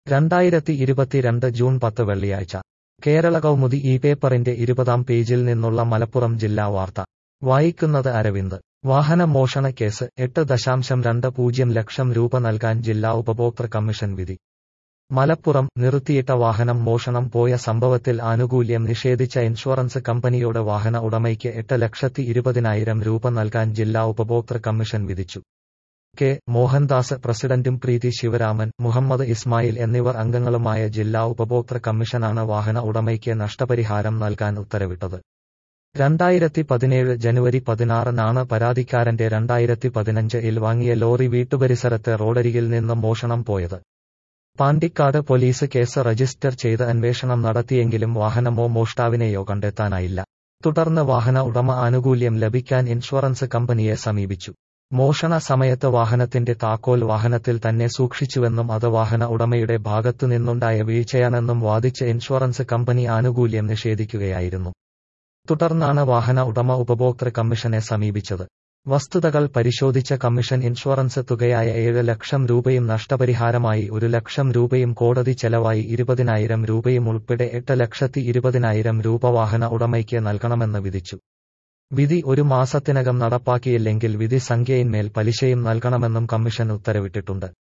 രണ്ടായിരത്തി ഇരുപത്തിരണ്ട് ജൂൺ പത്ത് വെള്ളിയാഴ്ച കേരള കൗമുദി ഈ പേപ്പറിന്റെ ഇരുപതാം പേജിൽ നിന്നുള്ള മലപ്പുറം ജില്ലാ വാർത്ത വായിക്കുന്നത് അരവിന്ദ് വാഹന മോഷണ കേസ് എട്ട് ദശാംശം രണ്ട് പൂജ്യം ലക്ഷം രൂപ നൽകാൻ ജില്ലാ ഉപഭോക്തൃ കമ്മീഷൻ വിധി മലപ്പുറം നിർത്തിയിട്ട വാഹനം മോഷണം പോയ സംഭവത്തിൽ ആനുകൂല്യം നിഷേധിച്ച ഇൻഷുറൻസ് കമ്പനിയോട് വാഹന ഉടമയ്ക്ക് എട്ട് ലക്ഷത്തി ഇരുപതിനായിരം രൂപ നൽകാൻ ജില്ലാ ഉപഭോക്തൃ കമ്മീഷൻ വിധിച്ചു കെ മോഹൻദാസ് പ്രസിഡന്റും പ്രീതി ശിവരാമൻ മുഹമ്മദ് ഇസ്മായിൽ എന്നിവർ അംഗങ്ങളുമായ ജില്ലാ ഉപഭോക്തൃ കമ്മീഷനാണ് വാഹന ഉടമയ്ക്ക് നഷ്ടപരിഹാരം നൽകാൻ ഉത്തരവിട്ടത് രണ്ടായിരത്തി പതിനേഴ് ജനുവരി പതിനാറിനാണ് പരാതിക്കാരന്റെ രണ്ടായിരത്തി പതിനഞ്ച് ഇൽ വാങ്ങിയ ലോറി വീട്ടുപരിസരത്ത് റോഡരികിൽ നിന്ന് മോഷണം പോയത് പാണ്ടിക്കാട് പോലീസ് കേസ് രജിസ്റ്റർ ചെയ്ത് അന്വേഷണം നടത്തിയെങ്കിലും വാഹനമോ മോഷ്ടാവിനെയോ കണ്ടെത്താനായില്ല തുടർന്ന് വാഹന ഉടമ ആനുകൂല്യം ലഭിക്കാൻ ഇൻഷുറൻസ് കമ്പനിയെ സമീപിച്ചു മോഷണ സമയത്ത് വാഹനത്തിന്റെ താക്കോൽ വാഹനത്തിൽ തന്നെ സൂക്ഷിച്ചുവെന്നും അത് വാഹന ഉടമയുടെ ഭാഗത്തു നിന്നുണ്ടായ വീഴ്ചയാണെന്നും വാദിച്ച് ഇൻഷുറൻസ് കമ്പനി ആനുകൂല്യം നിഷേധിക്കുകയായിരുന്നു തുടർന്നാണ് വാഹന ഉടമ ഉപഭോക്തൃ കമ്മീഷനെ സമീപിച്ചത് വസ്തുതകൾ പരിശോധിച്ച കമ്മീഷൻ ഇൻഷുറൻസ് തുകയായ ഏഴ് ലക്ഷം രൂപയും നഷ്ടപരിഹാരമായി ഒരു ലക്ഷം രൂപയും കോടതി ചെലവായി ഇരുപതിനായിരം രൂപയും ഉൾപ്പെടെ എട്ട് ലക്ഷത്തി ഇരുപതിനായിരം രൂപ വാഹന ഉടമയ്ക്ക് നൽകണമെന്ന് വിധിച്ചു വിധി ഒരു മാസത്തിനകം നടപ്പാക്കിയില്ലെങ്കിൽ വിധി സംഖ്യയിന്മേൽ പലിശയും നൽകണമെന്നും കമ്മീഷൻ ഉത്തരവിട്ടിട്ടുണ്ട്